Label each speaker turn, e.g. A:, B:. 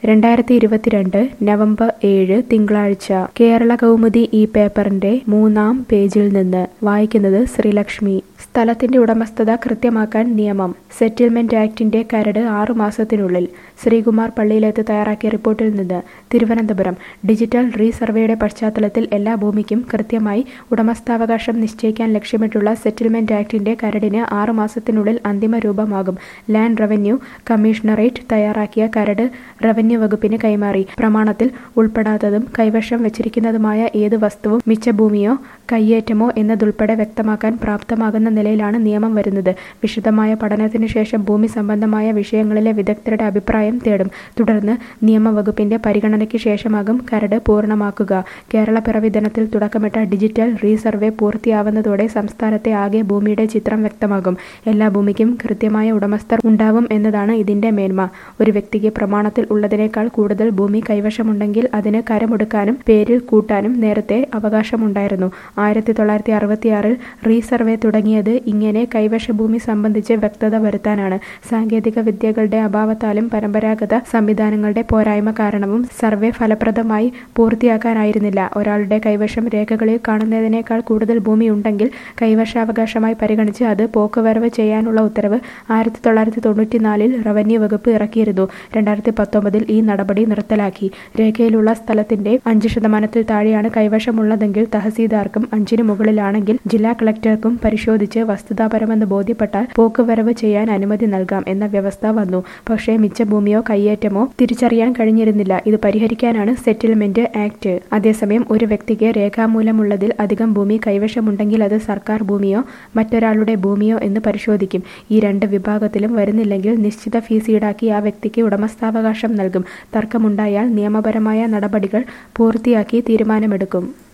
A: രണ്ടായിരത്തി ഇരുപത്തിരണ്ട് നവംബർ ഏഴ് തിങ്കളാഴ്ച കേരള കൗമുദി ഈ പേപ്പറിന്റെ മൂന്നാം പേജിൽ നിന്ന് വായിക്കുന്നത് ശ്രീലക്ഷ്മി സ്ഥലത്തിന്റെ ഉടമസ്ഥത കൃത്യമാക്കാൻ നിയമം സെറ്റിൽമെന്റ് ആക്ടിന്റെ കരട് ആറു മാസത്തിനുള്ളിൽ ശ്രീകുമാർ പള്ളിയിലെത്ത് തയ്യാറാക്കിയ റിപ്പോർട്ടിൽ നിന്ന് തിരുവനന്തപുരം ഡിജിറ്റൽ റീസർവേയുടെ പശ്ചാത്തലത്തിൽ എല്ലാ ഭൂമിക്കും കൃത്യമായി ഉടമസ്ഥാവകാശം നിശ്ചയിക്കാൻ ലക്ഷ്യമിട്ടുള്ള സെറ്റിൽമെന്റ് ആക്ടിന്റെ കരടിന് ആറു മാസത്തിനുള്ളിൽ അന്തിമ രൂപമാകും ലാൻഡ് റവന്യൂ കമ്മീഷണറേറ്റ് തയ്യാറാക്കിയ കരട് റവന്യൂ വകുപ്പിന് കൈമാറി പ്രമാണത്തിൽ ഉൾപ്പെടാത്തതും കൈവശം വച്ചിരിക്കുന്നതുമായ ഏത് വസ്തുവും മിച്ചഭൂമിയോ കയ്യേറ്റമോ എന്നതുൾപ്പെടെ വ്യക്തമാക്കാൻ പ്രാപ്തമാകുന്ന നിലയിലാണ് നിയമം വരുന്നത് വിശദമായ പഠനത്തിനു ശേഷം ഭൂമി സംബന്ധമായ വിഷയങ്ങളിലെ വിദഗ്ധരുടെ അഭിപ്രായം തേടും തുടർന്ന് നിയമവകുപ്പിന്റെ പരിഗണനയ്ക്ക് ശേഷമാകും കരട് പൂർണ്ണമാക്കുക കേരള പിറവി ദിനത്തിൽ തുടക്കമിട്ട ഡിജിറ്റൽ റീസർവേ പൂർത്തിയാവുന്നതോടെ സംസ്ഥാനത്തെ ആകെ ഭൂമിയുടെ ചിത്രം വ്യക്തമാകും എല്ലാ ഭൂമിക്കും കൃത്യമായ ഉടമസ്ഥർ ഉണ്ടാവും എന്നതാണ് ഇതിന്റെ മേന്മ ഒരു വ്യക്തിക്ക് പ്രമാണത്തിൽ ഉള്ളതിനേക്കാൾ കൂടുതൽ ഭൂമി കൈവശമുണ്ടെങ്കിൽ അതിന് കരമൊടുക്കാനും പേരിൽ കൂട്ടാനും നേരത്തെ അവകാശമുണ്ടായിരുന്നു ആയിരത്തി തൊള്ളായിരത്തി അറുപത്തിയാറിൽ റീസർവേ തുടങ്ങിയത് ഇങ്ങനെ കൈവശ ഭൂമി സംബന്ധിച്ച് വ്യക്തത വരുത്താനാണ് സാങ്കേതിക വിദ്യകളുടെ അഭാവത്താലും പരമ്പരാഗത സംവിധാനങ്ങളുടെ പോരായ്മ കാരണവും സർവേ ഫലപ്രദമായി പൂർത്തിയാക്കാനായിരുന്നില്ല ഒരാളുടെ കൈവശം രേഖകളിൽ കാണുന്നതിനേക്കാൾ കൂടുതൽ ഭൂമി ഉണ്ടെങ്കിൽ കൈവശാവകാശമായി പരിഗണിച്ച് അത് പോക്കുവരവ് ചെയ്യാനുള്ള ഉത്തരവ് ആയിരത്തി തൊള്ളായിരത്തി തൊണ്ണൂറ്റിനാലിൽ റവന്യൂ വകുപ്പ് ഇറക്കിയിരുന്നു രണ്ടായിരത്തി പത്തൊമ്പതിൽ ഈ നടപടി നിർത്തലാക്കി രേഖയിലുള്ള സ്ഥലത്തിന്റെ അഞ്ച് ശതമാനത്തിൽ താഴെയാണ് കൈവശമുള്ളതെങ്കിൽ തഹസീൽദാർക്കും അഞ്ചിനു മുകളിലാണെങ്കിൽ ജില്ലാ കളക്ടർക്കും പരിശോധിച്ച് വസ്തുതാപരമെന്ന് ബോധ്യപ്പെട്ടാൽ പോക്കുവരവ് ചെയ്യാൻ അനുമതി നൽകാം എന്ന വ്യവസ്ഥ വന്നു പക്ഷേ മിച്ച ഭൂമിയോ കയ്യേറ്റമോ തിരിച്ചറിയാൻ കഴിഞ്ഞിരുന്നില്ല ഇത് പരിഹരിക്കാനാണ് സെറ്റിൽമെന്റ് ആക്ട് അതേസമയം ഒരു വ്യക്തിക്ക് രേഖാമൂലമുള്ളതിൽ അധികം ഭൂമി കൈവശമുണ്ടെങ്കിൽ അത് സർക്കാർ ഭൂമിയോ മറ്റൊരാളുടെ ഭൂമിയോ എന്ന് പരിശോധിക്കും ഈ രണ്ട് വിഭാഗത്തിലും വരുന്നില്ലെങ്കിൽ നിശ്ചിത ഫീസ് ഈടാക്കി ആ വ്യക്തിക്ക് ഉടമസ്ഥാവകാശം നൽകും തർക്കമുണ്ടായാൽ നിയമപരമായ നടപടികൾ പൂർത്തിയാക്കി തീരുമാനമെടുക്കും